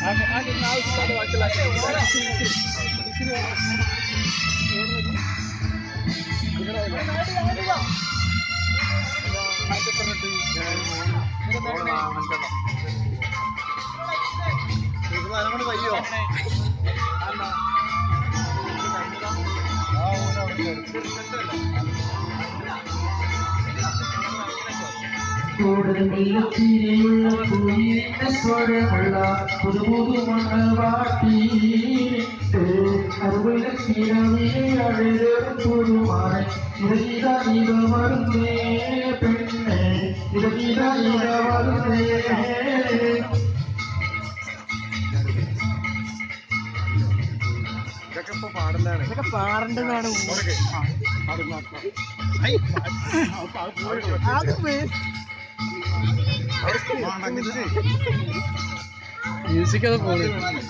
കയ്യോ കൂടുതൽ വെള്ളത്തിരിയുള്ള കുയിലിന്റെ സ്വരമുള്ള പുതുപുതു മണവാട്ടി അറുപതിലെ അഴകേറും പുതുമാറി ഇതീത ഇത വരുന്നേ പെണ്ണെ ഇതീത ഇത വരുന്നേ ഇതൊക്കെ ഇപ്പൊ പാടലാണ് ഇതൊക്കെ പാറേണ്ടതാണ് അത് മ്യൂസിക് അത് പോണ്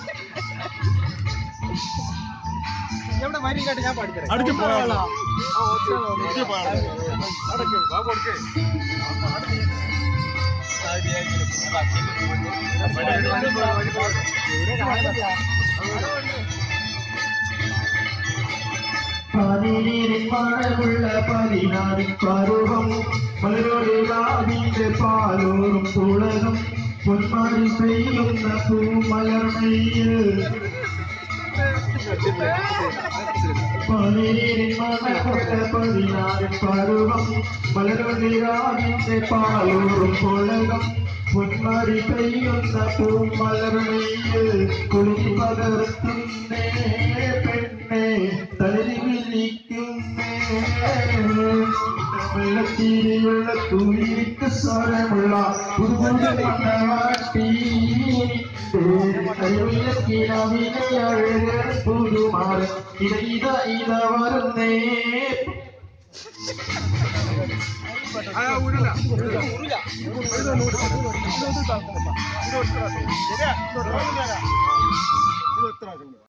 എവിടെ വരും കേട്ട് ഞാൻ പഠിച്ചത് അടിച്ചു പോയാലോ കൊടുക്കേ പതിനീരിൻ മഴമുള്ള പതിനാറിൻ പരുവം മലരോട് രാവിന്റെ പാലോറും തുളകം പൊന്മാരി പെയ്യുന്ന പൂമലർമയിൽ പതിനീരിൻ മഴമുള്ള പതിനാറിൻ പരുവം മലരോട് രാവിന്റെ പാലോറും തുളകം പൊന്മാരി പെയ്യുന്ന പൂമലർമയിൽ കുളിരി പകർത്തുന്നേ പെണ്ണേ തലരി വിളിക്കുന്നേ വെള്ളത്തിരിയുള്ള തുണിക്ക് സ്വരമുള്ള പുതുപുതു മണ്ണവാട്ടി പുതുമാറി ഇത ഇത ഇത വരുന്നേ ആ ഊരില്ല ഊരില്ല